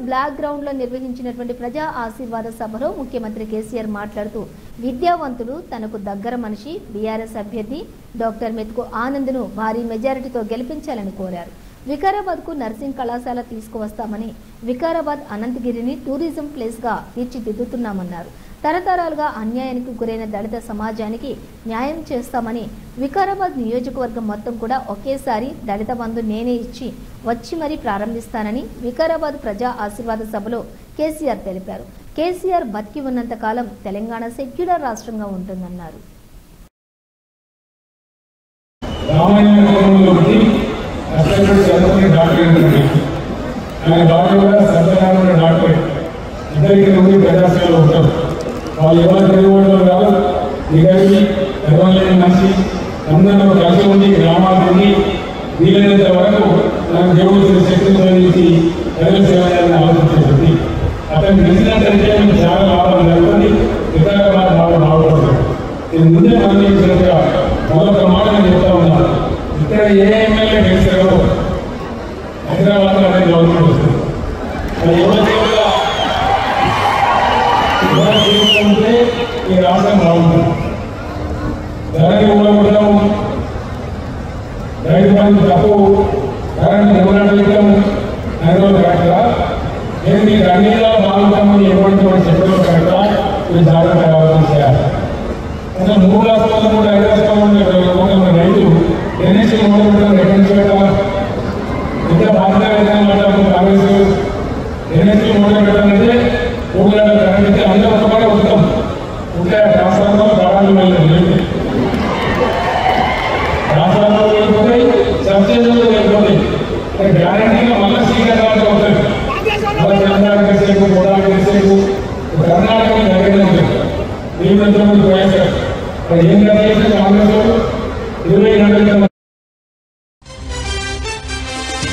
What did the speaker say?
block ground లో నిర్వహించినటువంటి ప్రజా ఆశీర్వాద సభలో ముఖ్యమంత్రి కేసీఆర్ మాట్లాడుతూ విద్యావంతుడు తనకు దగ్గర మనిషి బీఆర్ఎస్ అభ్యర్థి డాక్టర్ మెతుకు ఆనంద్ను భారీ మెజారిటీతో గెలిపించాలని కోరారు వికారాబాద్ కు నర్సింగ్ కళాశాల తీసుకువస్తామని వికారాబాద్ అనంతగిరిని టూరిజం ప్లేస్ గా తీర్చిదిద్దుతున్నామన్నారు తరతరాలుగా అన్యాయానికి గురైన దళిత సమాజానికి న్యాయం చేస్తామని వికారాబాద్ నియోజకవర్గం మొత్తం కూడా ఒకేసారి దళిత బంధు నేనే ఇచ్చి వచ్చి మరీ ప్రారంభిస్తానని వికారాబాద్ ప్రజా ఆశీర్వాద సభలో కేసీఆర్ తెలిపారు కేసీఆర్ బతికి ఉన్నంత కాలం తెలంగాణ సెక్యులర్ రాష్ట్రంగా ఉంటుందన్నారు రామాయణంలో ఒకటి కష్టపడి చదువుకుని డాక్టర్ అయింది ఆయన డాక్టర్ కూడా సత్యనారాయణ డాక్టర్ ఇద్దరికి నుండి ప్రజాసేవలో ఉంటారు వాళ్ళు ఎవరు తెలుగువాళ్ళు కాదు నిగర్వి గర్వలేని మనిషి అందరూ కలిసి ఉండి గ్రామాలు ఉండి వీలైనంత వరకు నాకు దేవుడు శక్తిని కలిగించి ప్రజల సేవ చేయాలని ఆలోచించే వ్యక్తి అతను గెలిచినట్లయితే మీకు చాలా లాభాలు జరుగుతుంది వికారాబాద్ బాగా బాగుపడుతుంది నేను ముందే గమనించినట్టుగా మరొక మాట నేను చెప్తా ఉన్నా ఇక్కడ ఏ ఎమ్మెల్యే గెలిచారో హైదరాబాద్ లో అదే గవర్నమెంట్ వస్తుంది అది ఎవరి చేతిలో ఎవరి చేతిలో ఉంటే ఈ రాష్ట్రం బాగుంటుంది ధరని ఊడగొట్టడం రైతు బంధు తప్పు ధరని ఊడగొట్టడం నగరంలో కరెక్టా నేను మీకు అన్ని విధాలు బాగుంటామని ఎటువంటి చెప్పడం కరెక్టా మీరు జాగ్రత్తగా ఆలోచన చేయాలి అసలు మూడు రాష్ట్రాలు కూడా ఐదు రాష్ట్రాలు ఉన్న రైతులు ఎన్ఎస్సీ మొదలు పెట్టడం ఎక్కడి నుంచి పెట్టాలి ఇంత బాధ్యత వేతనం మాట్లాడుతున్న కాంగ్రెస్ ఎన్ఎస్సీ మొదలు పెట్టాలంటే మూడు గంటల కరెంట్ ఇస్తే అందరూ ఒక్కడే ఉంటాం ఉంటే రాష్ట్రాల్లో ప్రాణాలు వెళ్ళలేదు రాష్ట్రాల్లో వెళ్ళిపోతాయి సబ్సిడీలు వెళ్ళిపోతాయి గ్యారంటీగా మళ్ళీ సీనియర్ రాజు అవుతాయి మళ్ళీ తెలంగాణ గెలిచేకు గోదావరి గెలిచేకు కర్ణాటక దగ్గరనే ఉంటుంది వీళ్ళందరూ పోయేస్తారు మరి ఏం చేస్తే కాంగ్రెస్ ఇరవై గంటల